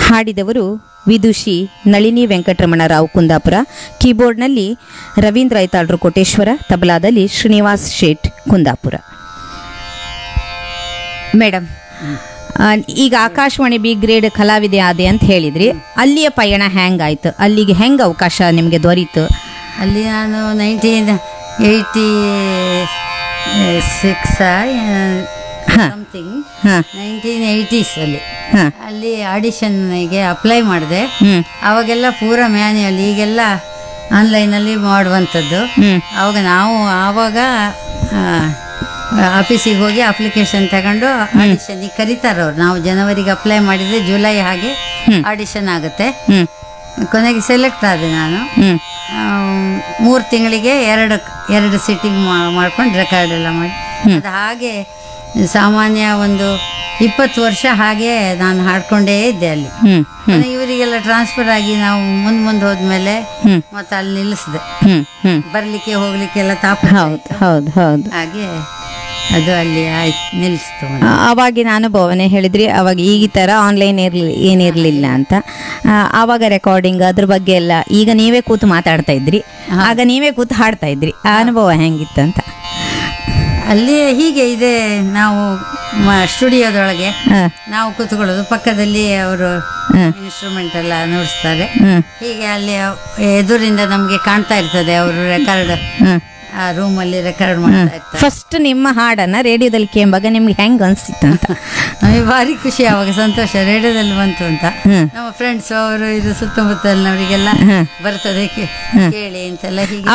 ಹಾಡಿದವರು ವಿದುಷಿ ನಳಿನಿ ವೆಂಕಟರಮಣ ರಾವ್ ಕುಂದಾಪುರ ಕೀಬೋರ್ಡ್ನಲ್ಲಿ ರವೀಂದ್ರ ಐತಾಳ್ರು ಕೋಟೇಶ್ವರ ತಬಲಾದಲ್ಲಿ ಶ್ರೀನಿವಾಸ್ ಶೇಟ್ ಕುಂದಾಪುರ ಮೇಡಮ್ ಆ, ಈಗ ಆಕಾಶವಾಣಿ ಬಿ ಗ್ರೇಡ್ ಕಲಾವಿದೆ ಆದೆ ಅಂತ ಹೇಳಿದ್ರಿ ಅಲ್ಲಿಯ ಪಯಣ ಹೆಂಗಾಯ್ತು ಅಲ್ಲಿಗೆ ಹೆಂಗ್ ಅವಕಾಶ ನಿಮಗೆ ದೊರೀತು ಅಲ್ಲಿ ನಾನು ನೈನ್ಟೀನ್ ಏಯ್ಟಿ ಸಿಕ್ಸ್ ಸಮಥಿಂಗ್ ಹಾಂ ನೈನ್ಟೀನ್ ಏಯ್ಟೀಸಲ್ಲಿ ಹಾಂ ಅಲ್ಲಿ ಆಡಿಷನ್ಗೆ ಅಪ್ಲೈ ಮಾಡಿದೆ ಹ್ಞೂ ಅವಾಗೆಲ್ಲ ಪೂರ ಮ್ಯಾನ್ಯಲ್ ಈಗೆಲ್ಲ ಆನ್ಲೈನಲ್ಲಿ ಮಾಡುವಂಥದ್ದು ಹ್ಞೂ ಅವಾಗ ನಾವು ಆವಾಗ ಆಫೀಸಿಗೆ ಹೋಗಿ ಅಪ್ಲಿಕೇಶನ್ ತಗೊಂಡು ಆಡಿಷನ್ಗೆ ಕರೀತಾರೆ ಅವ್ರು ನಾವು ಜನವರಿಗೆ ಅಪ್ಲೈ ಮಾಡಿದರೆ ಜುಲೈ ಹಾಗೆ ಆಡಿಷನ್ ಆಗುತ್ತೆ ಹ್ಞೂ ಕೊನೆಗೆ ಸೆಲೆಕ್ಟ್ ಆದೆ ನಾನು ಹ್ಞೂ ಮೂರು ತಿಂಗಳಿಗೆ ಎರಡು ಎರಡು ಸಿಟ್ಟಿಂಗ್ ಮಾಡ್ಕೊಂಡು ರೆಕಾರ್ಡ್ ಎಲ್ಲ ಮಾಡಿ ಅದು ಹಾಗೆ ಸಾಮಾನ್ಯ ಒಂದು ಇಪ್ಪತ್ತು ವರ್ಷ ಹಾಗೆ ನಾನು ಹಾಡ್ಕೊಂಡೇ ಇದ್ದೆ ಅಲ್ಲಿ ಹ್ಞೂ ಕೊನೆಗೆ ಇವರಿಗೆಲ್ಲ ಟ್ರಾನ್ಸ್ಫರ್ ಆಗಿ ನಾವು ಮುಂದೆ ಮುಂದೆ ಹೋದ್ಮೇಲೆ ಹ್ಮ್. ಮತ್ತೆ ಅಲ್ಲಿ ನಿಲ್ಲಿಸಿದೆ ಹ್ಞೂ ಹ್ಞೂ ಬರ್ಲಿಕ್ಕೆ ಹೋಗ್ಲಿಕ್ಕೆಲ್ಲ ತಾಪ ಹೌದು ಹೌದು ಹೌದು ಹಾಗೆ ಅದು ಅಲ್ಲಿ ಆಯ್ತು ನಿಲ್ಲಿಸ್ತು ಆ, ಅವಾಗಿನ ಅನುಭವನೇ ಹೇಳಿದ್ರಿ ಅವಾಗ ಈ ಥರ ಆನ್ಲೈನ್ ಇರಲಿ ಏನಿರಲಿಲ್ಲ ಅಂತ ಆ, ಆವಾಗ ರೆಕಾರ್ಡಿಂಗ್ ಅದ್ರ ಬಗ್ಗೆ ಎಲ್ಲ ಈಗ ನೀವೇ ಕೂತು ಮಾತಾಡ್ತಾ ಇದ್ರಿ ಆಗ ನೀವೇ ಕೂತು ಹಾಡ್ತಾ ಇದ್ರಿ ಆ ಅನುಭವ ಹೆಂಗಿತ್ತು ಅಂತ ಅಲ್ಲಿ ಹೀಗೆ ಇದೆ ನಾವು ಮ- ಸ್ಟುಡಿಯೋದೊಳಗೆ ಹಾಂ ನಾವು ಕೂತ್ಕೊಳ್ಳೋದು ಪಕ್ಕದಲ್ಲಿ ಅವರು ಹ್ಮ್. ಇನ್ಸ್ಟ್ರೂಮೆಂಟ್ ಎಲ್ಲ ನುಡಿಸ್ತಾರೆ ಹ್ಞೂ ಹೀಗೆ ಅಲ್ಲಿ ಎದುರಿಂದ ನಮಗೆ ಕಾಣ್ತಾ ಇರ್ತದೆ ಅವರು ರೆಕಾರ್ಡ್ ಹ್ಞೂ ಆ ರೂಮಲ್ಲಿ ರೆಕಾರ್ಡ್ ಮಾಡ್ತಾ ಇರ್ತಾರೆ ಫಸ್ಟ್ ನಿಮ್ಮ ಹಾಡನ್ನ ರೇಡಿಯೋದಲ್ಲಿ ಕೇಂಬಾಗ ನಿಮ್ಗೆ ಹೆಂಗ್ ಅನ್ಸಿತ್ತು ಅಂತ ನಮಗೆ ಭಾರಿ ಖುಷಿ ಅವಾಗ ಸಂತೋಷ ರೇಡಿಯೋದಲ್ಲಿ ಬಂತು ಅಂತ ಹ್ಮ್. ನಮ್ಮ ಫ್ರೆಂಡ್ಸ್ ಅವರು ಇದು ಸುತ್ತಮುತ್ತಲಿನವರಿಗೆಲ್ಲ ಬರ್ತದೆ ಕೇ- ಕೇಳಿ ಅಂತೆಲ್ಲ ಹೀಗೆ